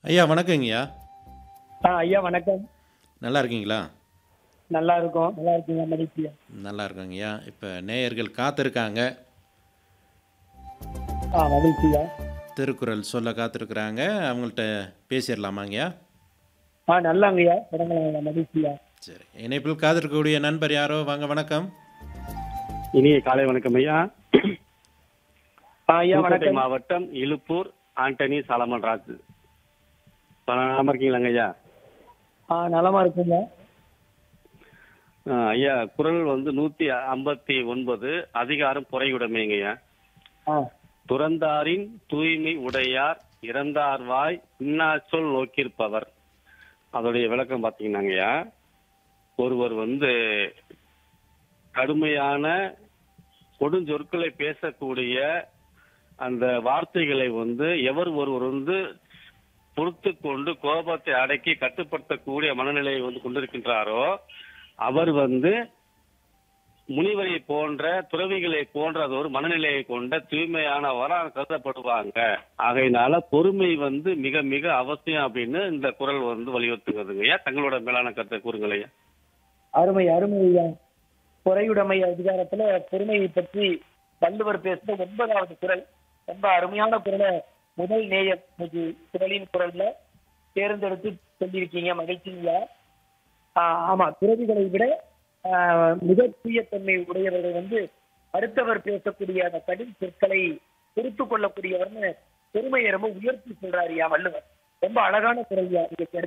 ஐயா வணக்கங்கய்யா ஆ ஐயா வணக்கம் நல்லா இருக்கீங்களா நல்லா இருக்கோம் நல்லா இருக்கீங்க மகிழ்ச்சியா நல்லா இருக்கோங்கய்யா இப்போ நேயர்கள் காத்திருக்காங்க ஆ மகிழ்ச்சியா திருக்குறள் சொல்ல காத்திருக்கிறாங்க அவங்கள்ட்ட பேசிடலாமாங்கய்யா ஆ நல்லாங்கய்யா தொடங்கலாம் மகிழ்ச்சியா சரி இணைப்பில் காத்திருக்கக்கூடிய நண்பர் யாரோ வாங்க வணக்கம் இனிய காலை வணக்கம் ஐயா ஆ ஐயா புதுக்கோட்டை வணக்கம் மாவட்டம் இலுப்பூர் ஆண்டனி சாலமன் ராஜ் நலமா இருக்கீங்களாங்க ஐயா ஆ நலமா இருக்குங்க ஆ, ஐயா குரல் வந்து நூத்தி ஐம்பத்தி ஒன்பது அதிகாரம் பொறையுடைமைங்க ஐயா ஆ துறந்தாரின் தூய்மை உடையார் இறந்தார்வாய் இன்னாச்சொல் நோக்கியிருப்பவர் அதோடைய விளக்கம் பாத்தீங்கன்னாங்கய்யா ஒருவர் வந்து கடுமையான கொடுஞ்சொற்களை பேசக்கூடிய அந்த வார்த்தைகளை வந்து எவர் ஒருவர் வந்து பொறுத்து கொண்டு கோபத்தை அடக்கி கட்டுப்படுத்தக்கூடிய மனநிலையை வந்து கொண்டிருக்கின்றாரோ அவர் வந்து முனிவரை போன்ற துறவிகளை போன்ற அது ஒரு மனநிலையை கொண்ட தூய்மையானவராக கருதப்படுவாங்க ஆகையினால பொறுமை வந்து மிக மிக அவசியம் அப்படின்னு இந்த குரல் வந்து வலியுறுத்துகிறதுங்க ஐயா தங்களோட மேலான கருத்தை கூறுங்கள் ஐயா அருமை அருமை ஐயா பொறையுடைமை அதிகாரத்துல பொறுமையை பற்றி வள்ளுவர் பேசுற ஒன்பதாவது குரல் ரொம்ப அருமையான குரலை முதல் நேயர் இன்னைக்கு குரலின் குரல்ல தேர்ந்தெடுத்து சொல்லியிருக்கீங்க மகிழ்ச்சிங்களா ஆஹ் ஆமா துறவிகளை விட ஆஹ் மிக தூயத்தன்மை உடையவர்கள் வந்து அடுத்தவர் பேசக்கூடிய அந்த கடும் சொற்களை பொறுத்து கொள்ளக்கூடியவர்னு பெருமையை ரொம்ப உயர்த்தி சொல்றாருயா வள்ளுவர் ரொம்ப அழகான குரல்